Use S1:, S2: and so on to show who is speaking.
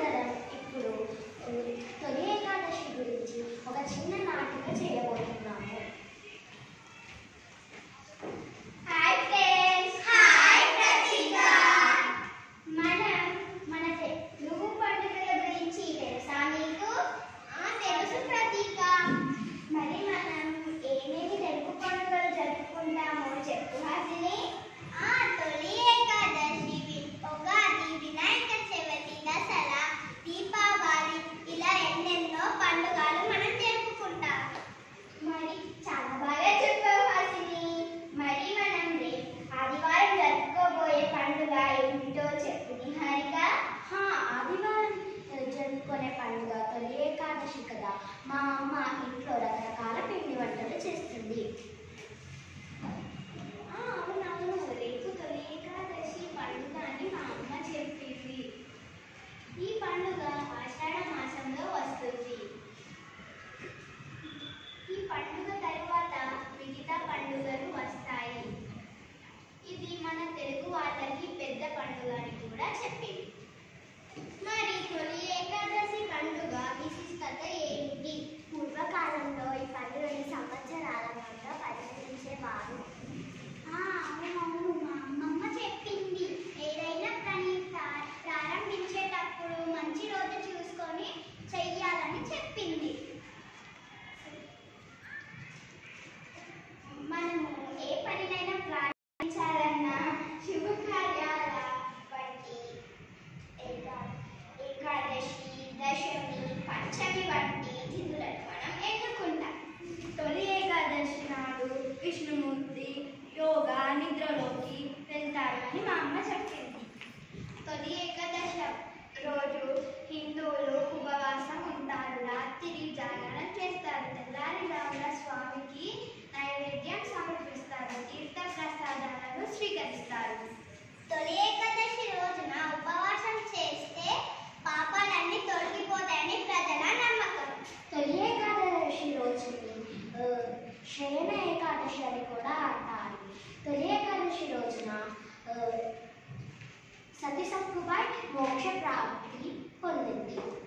S1: మనందరం ఇప్పుడు ఉ, తొలి ఏకాదశి గురించి ఒక చిన్న నాటిక చేయబోతున్నాము హాయ్ ఫ్రెండ్స్ హాయ్ ప్రతీక మనం మన తెలుగు పండుగల గురించి తెలుసా మీకు తెలుసు ప్రతీక మరి మనం ఏమేమి తెలుగు పండుగలు జరుపుకుంటామో చెప్పు హాసిని తొలి ఏకాదశి ఉగాది వినాయక చవితి దసరా దీపావళి ఇలా ఎన్నెన్నో పండుగలు మనం జరుపుకుంటాం మరి చాలా బాగా చెప్పావు హాసిని మరి మనం రేపు ఆదివారం జరుపుకోబోయే పండుగ ఏమిటో చెప్పు నిహారిక హా, ఆదివారం ఆ, జరుపుకునే పండుగ తొలి ఏకాదశి కదా మా అమ్మ ఇంట్లో రకరకాల పిండి వంటలు చేస్తుంది ఆ, అవునవును రేపు తొలి ఏకాదశి పండుగ అని మా అమ్మ చెప్పింది ఈ పండుగ ఆషాఢ మాసంలో వస్తుంది ఈ పండుగ తరువాత మిగతా పండుగలు వస్తాయి ఇది మన తెలుగు వాళ్ళకి పెద్ద పండుగ అని కూడా చెప్పింది మరి తొలి ఏకాదశి పండుగ విశిష్టత ఏంటి పూర్వకాలంలో ఈ పండుగని సంవత్సరాల ముందు పరిగణించేవారు ఆ, అవునవును మా అమ్మమ్మ చెప్పింది ఏదైనా పని ప్రా- ప్రారంభించేటప్పుడు మంచి రోజు చూసుకొని చెయ్యాలని చెప్పింది మనము ఏ పనినైనా ప్రారంభించాలన్నా శుభకార్యాల బట్టి ఏకా- ఏకాదశి దశమి పంచమి వంటి తిథులను మనం ఎన్నుకుంటాం
S2: తొలి ఏకాదశి నాడు విష్ణుమూర్తి యోగా నిద్రలోకి వెళ్తారని మా అమ్మ చెప్పింది
S1: తొలి ఏకాదశి రోజు హిందువులు ఉపవాసం ఉంటారు రాత్రి జాగరణ చేస్తారు తెల్లారిజామున స్వామికి నైవేద్యం సమర్పిస్తారు తీర్థ ప్రసాదాలను స్వీకరిస్తారు తొలి ఏకాదశి రోజున ఉపవాసం చేస్తే పాపాలన్నీ తొలగిపోతాయని ప్రజల నమ్మకం తొలి ఏకాదశి రోజుని ఆ, శయన ఏకాదశి అని కూడా అంటారు తొలి ఏకాదశి రోజున ఆ, సతి సక్కుబాయ్ మోక్ష ప్రాప్తి పొందింది